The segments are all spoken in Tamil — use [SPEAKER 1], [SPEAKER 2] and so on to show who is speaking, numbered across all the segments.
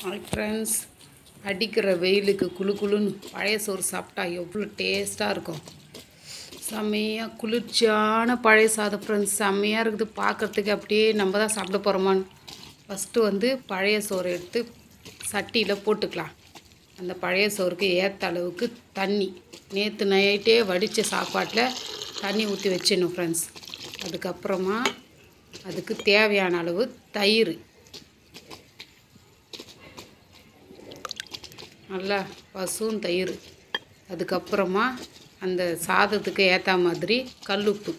[SPEAKER 1] ஹாய் ஃப்ரெண்ட்ஸ் அடிக்கிற வெயிலுக்கு குளு குளுன்னு பழைய சோறு சாப்பிட்டா எவ்வளோ டேஸ்ட்டாக இருக்கும் செம்மையாக குளிர்ச்சியான பழைய சாதம் ஃப்ரெண்ட்ஸ் செம்மையாக இருக்குது பார்க்குறதுக்கு அப்படியே நம்ம தான் சாப்பிட போகிறோமான்னு ஃபஸ்ட்டு வந்து பழைய சோறு எடுத்து சட்டியில் போட்டுக்கலாம் அந்த பழைய சோறுக்கு ஏற்ற அளவுக்கு தண்ணி நேற்று நைட்டே வடித்த சாப்பாட்டில் தண்ணி ஊற்றி வச்சிடணும் ஃப்ரெண்ட்ஸ் அதுக்கப்புறமா அதுக்கு தேவையான அளவு தயிர் நல்லா பசும் தயிர் அதுக்கப்புறமா அந்த சாதத்துக்கு ஏற்ற மாதிரி கல்லுப்பு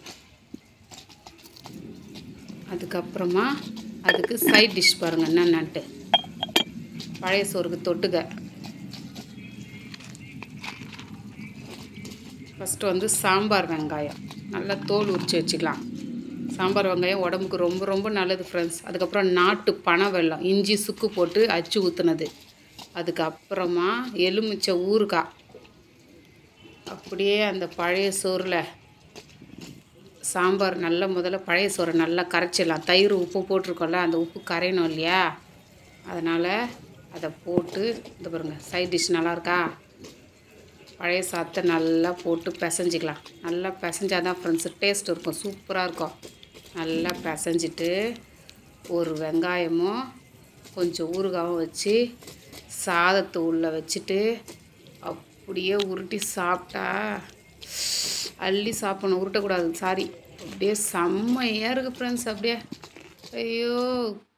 [SPEAKER 1] அதுக்கப்புறமா அதுக்கு சைட் டிஷ் பாருங்கள் என்னென்னட்டு பழைய சோறுக்கு தொட்டுக்க ஃபஸ்ட்டு வந்து சாம்பார் வெங்காயம் நல்லா தோல் உரித்து வச்சுக்கலாம் சாம்பார் வெங்காயம் உடம்புக்கு ரொம்ப ரொம்ப நல்லது ஃப்ரெண்ட்ஸ் அதுக்கப்புறம் நாட்டு பனை வெல்லம் இஞ்சி சுக்கு போட்டு அச்சு ஊற்றுனது அதுக்கப்புறமா எலுமிச்சை ஊறுகாய் அப்படியே அந்த பழைய சோறில் சாம்பார் நல்லா முதல்ல பழைய சோறை நல்லா கரைச்சிடலாம் தயிர் உப்பு போட்டிருக்கோம்ல அந்த உப்பு கரையணும் இல்லையா அதனால் அதை போட்டு இந்த பாருங்க சைட் டிஷ் நல்லா இருக்கா பழைய சாதத்தை நல்லா போட்டு பிசைஞ்சிக்கலாம் நல்லா பிசைஞ்சாதான் தான் ஃப்ரெண்ட்ஸு டேஸ்ட் இருக்கும் சூப்பராக இருக்கும் நல்லா பிசைஞ்சிட்டு ஒரு வெங்காயமும் கொஞ்சம் ஊறுகாவும் வச்சு சாதத்தை உள்ளே வச்சுட்டு அப்படியே உருட்டி சாப்பிட்டா அள்ளி சாப்பிடணும் உருட்டக்கூடாது சாரி அப்படியே செம்மையாக இருக்குது ஃப்ரெண்ட்ஸ் அப்படியே ஐயோ